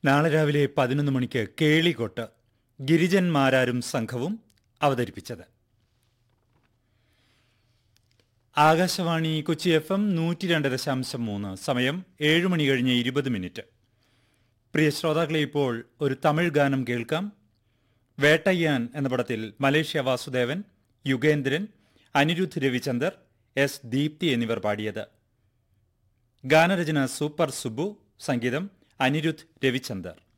നാളെ രാവിലെ പതിനൊന്ന് മണിക്ക് കേളികൊട്ട് ഗിരിജന്മാരാരും സംഘവും അവതരിപ്പിച്ചത് ആകാശവാണി കൊച്ചി എഫ് എം നൂറ്റി രണ്ട് ദശാംശം മൂന്ന് സമയം ഏഴ് മണി കഴിഞ്ഞ് ഇരുപത് മിനിറ്റ് പ്രിയ ശ്രോതാക്കളെ ഇപ്പോൾ ഒരു തമിഴ് ഗാനം കേൾക്കാം വേട്ടയ്യാൻ എന്ന പടത്തിൽ മലേഷ്യ വാസുദേവൻ യുഗേന്ദ്രൻ അനിരുദ്ധ് രവിചന്ദർ എസ് ദീപ്തി എന്നിവർ പാടിയത് ഗാനരചന സൂപ്പർ സുബു സംഗീതം അനിരുദ്ധ് രവിചന്ദർ